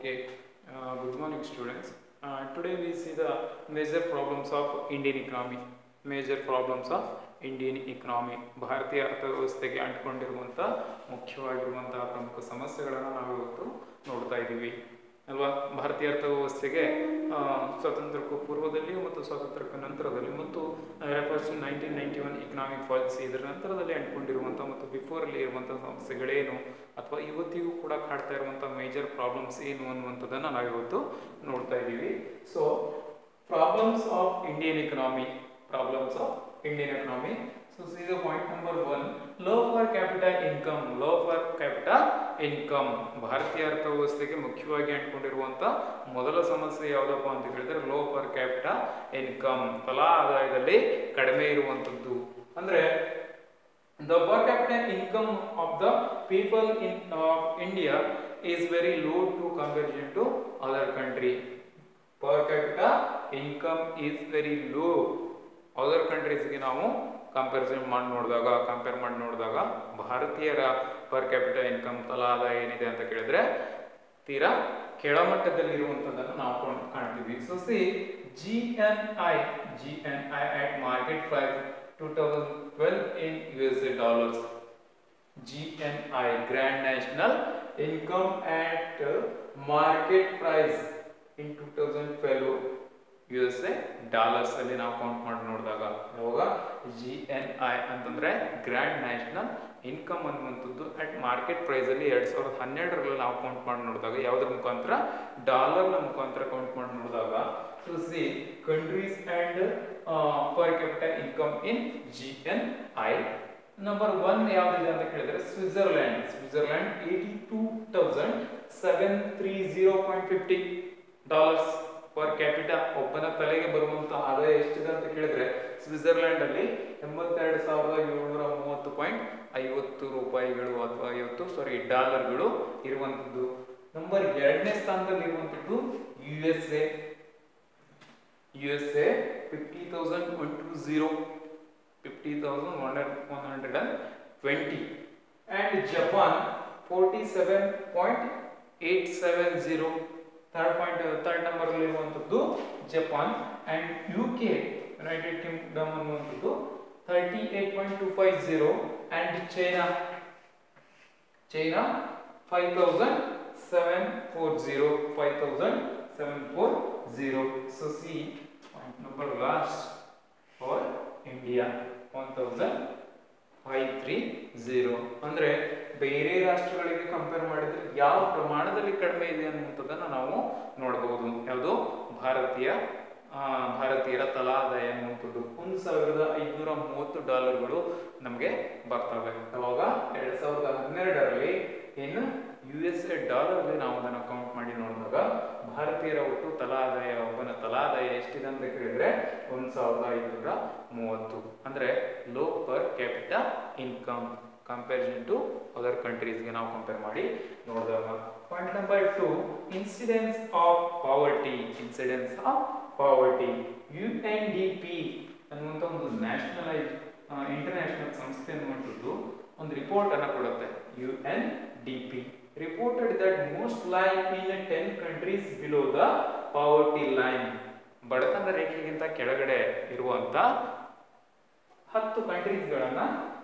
Okay, uh, good morning, students. Uh, today we see the major problems of Indian economy. Major problems of Indian economy ಭಾರತೀಯ ಅರ್ಥವ್ಯವಸ್ಥೆಗೆ ಅಂಟಿಕೊಂಡಿರುವಂಥ ಮುಖ್ಯವಾಗಿರುವಂತಹ ಪ್ರಮುಖ ಸಮಸ್ಯೆಗಳನ್ನು ನಾವು ಇವತ್ತು ನೋಡ್ತಾ ಇದ್ದೀವಿ ಅಲ್ವಾ ಭಾರತೀಯ ಅರ್ಥವ್ಯವಸ್ಥೆಗೆ ಆ, ಸ್ವಾತಂತ್ರ್ಯಕ್ಕೂ ಪೂರ್ವದಲ್ಲಿ ಮತ್ತು ಸ್ವಾತಂತ್ರ್ಯಕ್ಕೂ ನಂತರದಲ್ಲಿ ಮತ್ತು first nineteen ninety one economic policy ಇದರ ನಂತರದಲ್ಲಿ ಅಂಟಿಕೊಂಡಿರುವಂಥ ಮತ್ತು ಬಿಫೋರಲ್ಲಿ ಇರುವಂಥ ಸಮಸ್ಯೆಗಳೇನು ಅಥವಾ ಇವತ್ತಿಗೂ ಕೂಡ ಕಾಡ್ತಾ ಇರುವಂಥ ಮೇಜರ್ ಪ್ರಾಬ್ಲಮ್ಸ್ ಏನು ಅನ್ನುವಂಥದ್ದನ್ನು ನಾವಿವತ್ತು ನೋಡ್ತಾ ಇದ್ದೀವಿ so problems of Indian economy problems of Indian economy so see the point number one low per capita income low per capita income ಭಾರತೀಯ ಅರ್ಥವ್ಯವಸ್ಥೆಗೆ ಮುಖ್ಯವಾಗಿ ಅಂಟ್ಕೊಂಡಿರುವಂತ ಮೊದಲ ಸಮಸ್ಯೆ ಯಾವುದಪ್ಪ ಅಂತ ಹೇಳಿದ್ರೆ ಲೋ ಪರ್ ಕ್ಯಾಪಿಟಾ ಇನ್ಕಮ್ ತಲಾ ಆದಾಯದಲ್ಲಿ ಕಡಿಮೆ ಇರುವಂತದ್ದು ಅಂದ್ರೆ the per capita income of the people in uh, India is very low to comparison to other country per capita income is very low other ಕಂಟ್ರೀಸ್ಗೆ ನಾವು ಕಂಪ್ಯಾರಿಸನ್ ಮಾಡಿ ನೋಡಿದಾಗ ಕಂಪೇರ್ ಮಾಡಿ ನೋಡಿದಾಗ ಭಾರತೀಯರ ಪರ್ ಕ್ಯಾಪಿಟಲ್ ಇನ್ಕಮ್ ತಲಾ ಆದಾಯ ಏನಿದೆ ಅಂತ ಕೇಳಿದ್ರೆ ತೀರಾ ಕೆಳಮಟ್ಟದಲ್ಲಿರುವಂಥದ್ದನ್ನು ನಾವು ಕೊಂಡ್- ಕಾಣ್ತೀವಿ so see G N I G N I at market price two thousand twelve in U S A dollars GNI Grand National Income at uh, Market Price in 2012 U S A dollars ಅಲ್ಲಿ ನಾವು count ಮಾಡಿ ನೋಡಿದಾಗ ಯಾವಾಗ G N I ಅಂತಂದ್ರೆ grand national income ಅನ್ನುವಂಥದ್ದು at market price ಅಲ್ಲಿ ಎರಡ್ ಸಾವಿರದ ಹನ್ನೆರಡರಲ್ಲಿ ನಾವು ಕೌಂಟ್ ಮಾಡಿ ನೋಡಿದಾಗ ಯಾವುದ್ರ ಮುಖಾಂತರ ಡಾಲರ್ನ ಮುಖಾಂತರ ಕೌಂಟ್ ಮಾಡಿ ನೋಡಿದಾಗ to see countries and per capital income in G N I number one ಯಾವ್ದಿದೆ ಅಂತ ಕೇಳಿದ್ರೆ Switzerland Switzerland eighty two thousand seven three zero point fifty dollars per capita ಒಬ್ಬನ ತಲೆಗೆ ಬರುವಂತ ಆದಾಯ ಎಷ್ಟಿದೆ ಅಂತ ಕೇಳಿದ್ರೆ ಸ್ವಿಟ್ಜರ್ಲ್ಯಾಂಡ್ ಅಲ್ಲಿ ಎಂಬತ್ತೆರಡು ಸಾವಿರದ ಏಳ್ನೂರ ಮೂವತ್ತು ಪಾಯಿಂಟ್ ಐವತ್ತು ರೂಪಾಯಿಗಳು ಅಥವಾ ಐವತ್ತು ಸಾರಿ ಡಾಲರ್ಗಳು ಇರುವಂತದ್ದು ನಂಬರ್ ಎರಡನೇ ಸ್ಥಾನದಲ್ಲಿ ಇರುವಂತದ್ದು U S A U S A fifty thousand one two zero fifty thousand one one hundred and twenty and Japan forty seven point eight seven zero third point third number ಇರುವಂಥದ್ದು Japan and U K United Kingdom ಅನ್ನುವಂಥದ್ದು thirty eight point two five zero and China China five thousand seven four zero five thousand seven four zero so see point number last for India one thousand five three zero ಅಂದರೆ ಬೇರೆ ರಾಷ್ಟ್ರಗಳಿಗೆ compare ಮಾಡಿದ್ರೆ ಯಾವ ಪ್ರಮಾಣದಲ್ಲಿ ಕಡಿಮೆ ಇದೆ ಅನ್ನುವಂಥದ್ದನ್ನು ನಾವು ನೋಡಬಹುದು ಯಾವುದು ಭಾರತೀಯ ಆ, ಭಾರತೀಯರ ತಲಾ ಆದಾಯ ಅನ್ನುವಂಥದ್ದು ಒಂದು ಸಾವಿರದ ಐದುನೂರ ಮೂವತ್ತು ಡಾಲರ್ಗಳು ನಮಗೆ ಬರ್ತವೆ ಅವಾಗ ಎರಡ್ ಸಾವಿರದ ಹನ್ನೆರಡರಲ್ಲಿ ಏನು ಯು ಎಸ್ ಎ ಡಾಲರ್ಲಿ ನಾವು ಅದನ್ನು ಕೌಂಟ್ ಮಾಡಿ ನೋಡಿದಾಗ ಭಾರತೀಯರ ಒಟ್ಟು ತಲಾ ಆದಾಯ ಒಬ್ಬನ ತಲಾ ಆದಾಯ ಎಷ್ಟಿದೆ ಅಂತ ಕೇಳಿದ್ರೆ ಒಂದು ಸಾವಿರದ ಐದುನೂರ ಮೂವತ್ತು ಅಂದ್ರೆ low per capita income comparison to other ಕಂಟ್ರೀಸ್ಗೆ ನಾವು ಕಂಪೇರ್ ಮಾಡಿ ನೋಡಿದಾಗ point number two incidence of poverty incidence of poverty U N D P ಅನ್ನುವಂಥ ಒಂದು ನ್ಯಾಷನಲೈಸ್ ಇಂಟರ್ನ್ಯಾಷನಲ್ ಸಂಸ್ಥೆ ಅನ್ನುವಂಥದ್ದು ಒಂದು ರಿಪೋರ್ಟ್ ಅನ್ನು ಕೊಡುತ್ತೆ U N D P reported that most life in ten countries below the poverty line ಬಡತನ ರೇಖೆಗಿಂತ ಕೆಳಗಡೆ ಇರುವಂತ ಹತ್ತು ಕಂಟ್ರೀಸ್ಗಳನ್ನ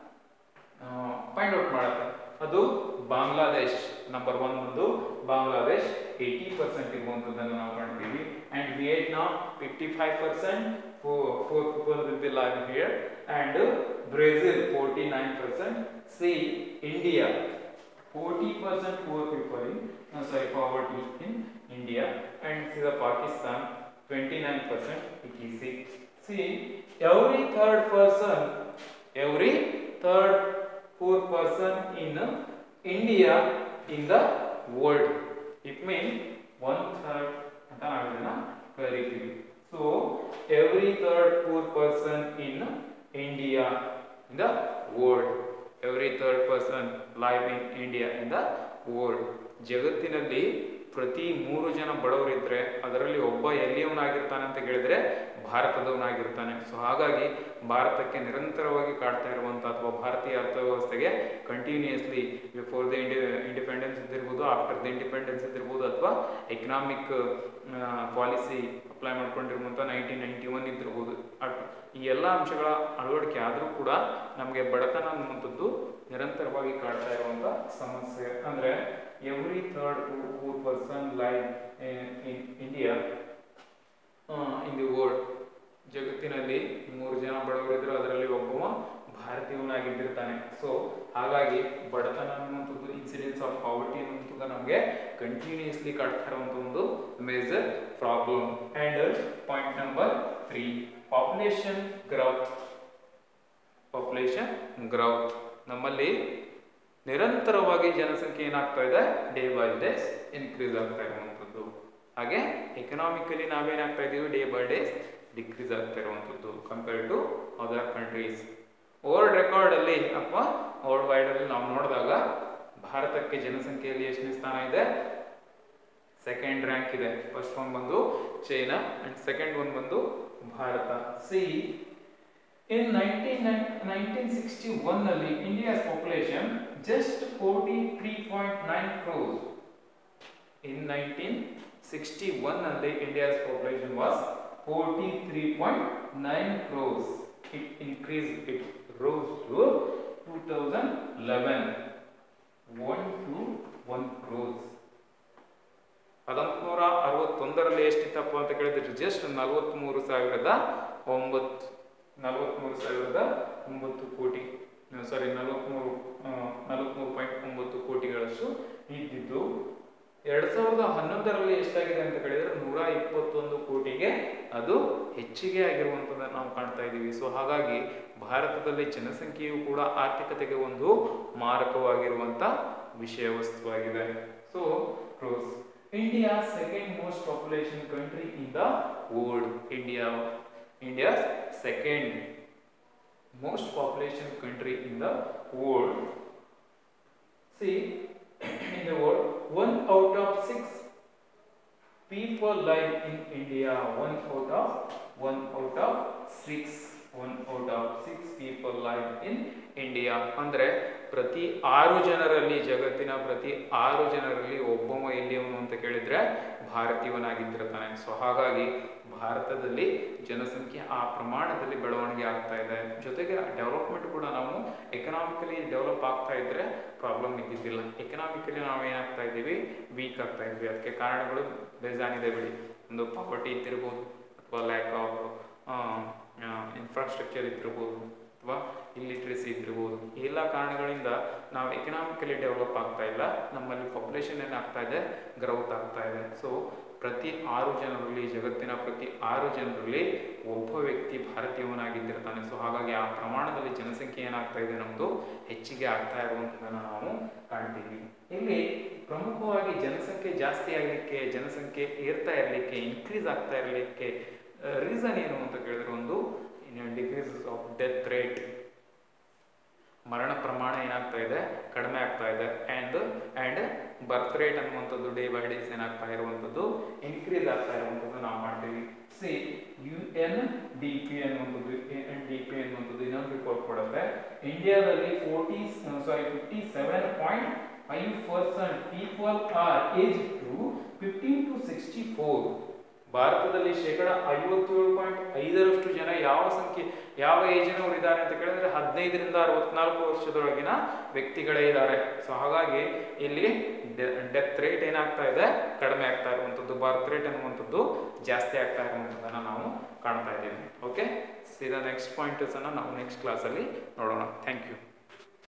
ಫೈಂಡ್ ಔಟ್ ಮಾಡುತ್ತೆ ಅದು ಬಾಂಗ್ಲಾದೇಶ್ ನಂಬರ್ ಒನ್ ಒಂದು ಬಾಂಗ್ಲಾದೇಶ್ ಏಯ್ಟಿ ಪರ್ಸೆಂಟ್ ಇರುವಂಥದ್ದನ್ನು ನಾವು ಕಾಣ್ತೀವಿ and Vietnam fifty five percent four people will be live here and Brazil forty nine percent see India forty percent poor people in sorry poverty in India and see the Pakistan twenty nine percent it see see every third person every third poor person in India in the world. It means one third ಅಂತ ನಾವು ಇದನ್ನ ಕರಿತೀವಿ so every third poor person in India in the world every third person live in India in the world ಜಗತ್ತಿನಲ್ಲಿ ಪ್ರತಿ ಮೂರು ಜನ ಬಡವರಿದ್ರೆ ಅದರಲ್ಲಿ ಒಬ್ಬ ಎಲ್ಲಿಯವನಾಗಿರ್ತಾನೆ ಅಂತ ಕೇಳಿದ್ರೆ ಭಾರತದವನಾಗಿರ್ತಾನೆ ಸೊ ಹಾಗಾಗಿ ಭಾರತಕ್ಕೆ ನಿರಂತರವಾಗಿ ಕಾಡ್ತಾ ಇರುವಂಥ ಅಥವಾ ಭಾರತೀಯ ಅರ್ಥವ್ಯವಸ್ಥೆಗೆ continuously before the indi independence ಇದ್ದಿರ್ಬೋದು ಆಫ್ಟರ್ ದ ಇಂಡಿಪೆಂಡೆನ್ಸ್ ಇದ್ದಿರ್ಬೋದು ಅಥವಾ ಎಕನಾಮಿಕ್ ಪಾಲಿಸಿ ಅಪ್ಲೈ ಮಾಡ್ಕೊಂಡಿರುವಂಥ ನೈನ್ಟೀನ್ ನೈಂಟಿ ಒನ್ ಇದ್ದಿರ್ಬೋದು ಅಟ್- ಈ ಎಲ್ಲ ಅಂಶಗಳ ಅಳವಡಿಕೆ ಆದರೂ ಕೂಡ ನಮಗೆ ಬಡತನ ಅನ್ನುವಂಥದ್ದು ನಿರಂತರವಾಗಿ ಕಾಡ್ತಾ ಇರುವಂಥ ಸಮಸ್ಯೆ ಅಂದರೆ every third poor person live in India in the world ಜಗತ್ತಿನಲ್ಲಿ ಮೂರು ಜನ ಬಡವರಿದ್ರು ಅದರಲ್ಲಿ ಒಬ್ಬವ ಭಾರತೀಯನಾಗಿದ್ದಿರ್ತಾನೆ ಸೊ ಹಾಗಾಗಿ ಬಡತನ ಅನ್ನುವಂಥದ್ದು ಇನ್ಸಿಡೆನ್ಸ್ ಆಫ್ ಪಾವರ್ಟಿ ಅನ್ನುವಂಥದ್ದು ನಮಗೆ ಕಂಟಿನ್ಯೂಸ್ಲಿ ಕಾಡ್ತಾ ಇರುವಂಥ ಒಂದು major problem and point number three population growth population growth ನಮ್ಮಲ್ಲಿ ನಿರಂತರವಾಗಿ ಜನಸಂಖ್ಯೆ ಏನಾಗ್ತಾ ಇದೆ ಡೇ ಬೈ ಡೇಸ್ ಇನ್ಕ್ರೀಸ್ ಆಗ್ತಾ ಇರುವಂಥದ್ದು ಹಾಗೆ ಎಕನಾಮಿಕಲಿ ನಾವೇನಾಗ್ತಾ ಇದೀವಿ ಡೇ ಬೈ ಡೇಸ್ ಡಿಕ್ರೀಸ್ ಆಗ್ತಾ ಇರುವಂಥದ್ದು compare to other countries world record ಅಲ್ಲಿ ಅಥವಾ ವರ್ಲ್ಡ್ ವೈಡ್ ಅಲ್ಲಿ ನಾವು ನೋಡಿದಾಗ ಭಾರತಕ್ಕೆ ಜನಸಂಖ್ಯೆಯಲ್ಲಿ ಎಷ್ಟನೇ ಸ್ಥಾನ ಇದೆ ಸೆಕೆಂಡ್ ರ್ಯಾಂಕ್ ಇದೆ ಫಸ್ಟ್ ಒನ್ ಬಂದು ಚೈನಾ ಅಂಡ್ ಸೆಕೆಂಡ್ ಒನ್ ಬಂದು ಭಾರತ see in nineteen nineteen sixty one ನಲ್ಲಿ India's population just forty three point nine crores in nineteen sixty one ನಲ್ಲಿ India's population was forty three point nine crores it increase it rose to two thousand eleven one two one crores ಹತ್ತೊಂಬತ್ನೂರ ಅರವತ್ತೊಂದರಲ್ಲಿ ಎಷ್ಟಿತ್ತಪ್ಪ ಅಂತ ಕೇಳಿದ್ರೆ just ನಲವತ್ತ್ಮೂರು ಸಾವಿರದ ಒಂಬತ್ತು ನಲವತ್ತ್ಮೂರು ಸಾವಿರದ ಒಂಬತ್ತು ಕೋಟಿ ಸಾರಿ ನಲವತ್ತ್ಮೂರು ನಲವತ್ತ್ಮೂರು ಪಾಯಿಂಟ್ ಒಂಬತ್ತು ಕೋಟಿಗಳಷ್ಟು ಇದ್ದಿದ್ದು ಎರಡ್ ಸಾವಿರದ ಹನ್ನೊಂದರಲ್ಲಿ ಎಷ್ಟಾಗಿದೆ ಅಂತ ಕೇಳಿದ್ರೆ ನೂರ ಇಪ್ಪತ್ತೊಂದು ಕೋಟಿಗೆ ಅದು ಹೆಚ್ಚಿಗೆ ಆಗಿರುವಂಥದ್ದನ್ನು ನಾವು ಕಾಣ್ತಾ ಇದ್ದೀವಿ ಸೊ ಹಾಗಾಗಿ ಭಾರತದಲ್ಲಿ ಜನಸಂಖ್ಯೆಯು ಕೂಡ ಆರ್ಥಿಕತೆಗೆ ಒಂದು ಮಾರಕವಾಗಿರುವಂಥ ವಿಷಯ ವಸ್ತುವಾಗಿದೆ so crores India second most population country in the world India India second most population country in the world. See, in the world, one out of six people live in India. One out of one out of six. One out of six people live in India. ಅಂದ್ರೆ ಪ್ರತಿ ಆರು ಜನರಲ್ಲಿ ಜಗತ್ತಿನ ಪ್ರತಿ ಆರು ಜನರಲ್ಲಿ ಒಬ್ಬವ ಎಲ್ಲಿಯವನು ಅಂತ ಕೇಳಿದ್ರೆ ಭಾರತೀಯವನಾಗಿದ್ದಿರ್ತಾನೆ ಸೊ ಹಾಗಾಗಿ ಭಾರತದಲ್ಲಿ ಜನಸಂಖ್ಯೆ ಆ ಪ್ರಮಾಣದಲ್ಲಿ ಬೆಳವಣಿಗೆ ಆಗ್ತಾ ಇದೆ ಜೊತೆಗೆ ಡೆವಲಪ್ಮೆಂಟ್ ಕೂಡ ನಾವು ಎಕನಾಮಿಕಲಿ ಡೆವಲಪ್ ಆಗ್ತಾ ಇದ್ರೆ ಪ್ರಾಬ್ಲಮ್ ಇದ್ದಿದ್ದಿಲ್ಲ ಎಕನಾಮಿಕಲಿ ನಾವು ಏನಾಗ್ತಾ ಇದ್ದೀವಿ ವೀಕ್ ಆಗ್ತಾ ಇದ್ವಿ ಅದಕ್ಕೆ ಕಾರಣಗಳು ಬೇಜಾನಿದೆ ಬಿಡಿ ಒಂದು ಪಾವರ್ಟಿ ಇದ್ದಿರ್ಬೋದು ಅಥವಾ ಲ್ಯಾಕ್ ಆಫ್ ಇನ್ಫ್ರಾಸ್ಟ್ರಕ್ಚರ್ ಇದ್ದಿರ್ಬೋದು ಅಥವಾ ಇಲ್ಲಿಟ್ರೇಸಿ ಇದ್ದಿರ್ಬೋದು ಈ ಎಲ್ಲ ಕಾರಣಗಳಿಂದ ನಾವು ಎಕನಾಮಿಕಲಿ ಡೆವಲಪ್ ಆಗ್ತಾ ಇಲ್ಲ ನಮ್ಮಲ್ಲಿ ಪಾಪ್ಯುಲೇಷನ್ ಏನಾಗ್ತಾ ಇದೆ ಗ್ರೌತ್ ಆಗ್ತಾ ಇದೆ ಸೊ ಪ್ರತಿ ಆರು ಜನರಲ್ಲಿ ಜಗತ್ತಿನ ಪ್ರತಿ ಆರು ಜನರಲ್ಲಿ ಒಬ್ಬ ವ್ಯಕ್ತಿ ಭಾರತೀಯವನಾಗಿದ್ದಿರ್ತಾನೆ ಸೊ ಹಾಗಾಗಿ ಆ ಪ್ರಮಾಣದಲ್ಲಿ ಜನಸಂಖ್ಯೆ ಏನಾಗ್ತಾ ಇದೆ ನಮ್ಮದು ಹೆಚ್ಚಿಗೆ ಆಗ್ತಾ ಇರುವಂಥದ್ದನ್ನು ನಾವು ಕಾಣ್ತೀವಿ ಇಲ್ಲಿ ಪ್ರಮುಖವಾಗಿ ಜನಸಂಖ್ಯೆ ಜಾಸ್ತಿ ಆಗಲಿಕ್ಕೆ ಜನಸಂಖ್ಯೆ ಏರ್ತಾ ಇರಲಿಕ್ಕೆ ಇನ್ಕ್ರೀಸ್ ಆಗ್ತಾ ಇರಲಿಕ್ಕೆ ರೀಸನ್ ಏನು ಅಂತ ಕೇಳಿದ್ರೆ ಒಂದು ಡಿಕ್ರೀಸ್ ಆಫ್ ಡೆತ್ ರೇಟ್ ಮರಣ ಪ್ರಮಾಣ ಏನಾಗ್ತಾ ಇದೆ ಕಡಿಮೆ ಆಗ್ತಾ ಇದೆ ಆ್ಯಂಡ್ ಆ್ಯಂಡ್ ಬರ್ತ್ ರೇಟ್ ಅನ್ನುವಂಥದ್ದು ಡೇ ಬೈ ಡೇಸ್ ಏನಾಗ್ತಾ ಇರುವಂಥದ್ದು ಇನ್ಕ್ರೀಸ್ ಆಗ್ತಾ ಇರುವಂಥದ್ದು ನಾವು ಮಾಡ್ತೀವಿ see U N D P ಅನ್ನುವಂಥದ್ದು ಎನ್ ಡಿ ಪಿ ಅನ್ನುವಂಥದ್ದು ಇನ್ನೊಂದು ರಿಪೋರ್ಟ್ ಕೊಡುತ್ತೆ ಇಂಡಿಯಾದಲ್ಲಿ forty sorry fifty seven point five percent people are age to fifteen to sixty four ಭಾರತದಲ್ಲಿ ಶೇಕಡ ಐವತ್ತೇಳು ಪಾಯಿಂಟ್ ಐದರಷ್ಟು ಜನ ಯಾವ ಸಂಖ್ಯೆ ಯಾವ ಏಜಿನವರು ಇದ್ದಾರೆ ಅಂತ ಕೇಳಿದ್ರೆ ಹದಿನೈದರಿಂದ ಅರವತ್ನಾಲ್ಕು ವರ್ಷದೊಳಗಿನ ವ್ಯಕ್ತಿಗಳೇ ಇದ್ದಾರೆ ಸೊ ಹಾಗಾಗಿ ಇಲ್ಲಿ ಡೆತ್ ರೇಟ್ ಏನಾಗ್ತಾ ಇದೆ ಕಡಿಮೆ ಆಗ್ತಾ ಇರುವಂಥದ್ದು ಬರ್ತ್ ರೇಟ್ ಅನ್ನುವಂಥದ್ದು ಜಾಸ್ತಿ ಆಗ್ತಾ ಇರುವಂಥದ್ದನ್ನು ನಾವು ಕಾಣ್ತಾ ಇದ್ದೀವಿ ಓಕೆ ಸೀದಾ ನೆಕ್ಸ್ಟ್ ಪಾಯಿಂಟರ್ಸನ್ನು ನಾವು ನೆಕ್ಸ್ಟ್ ಕ್ಲಾಸಲ್ಲಿ ನೋಡೋಣ ಥ್ಯಾಂಕ್ ಯು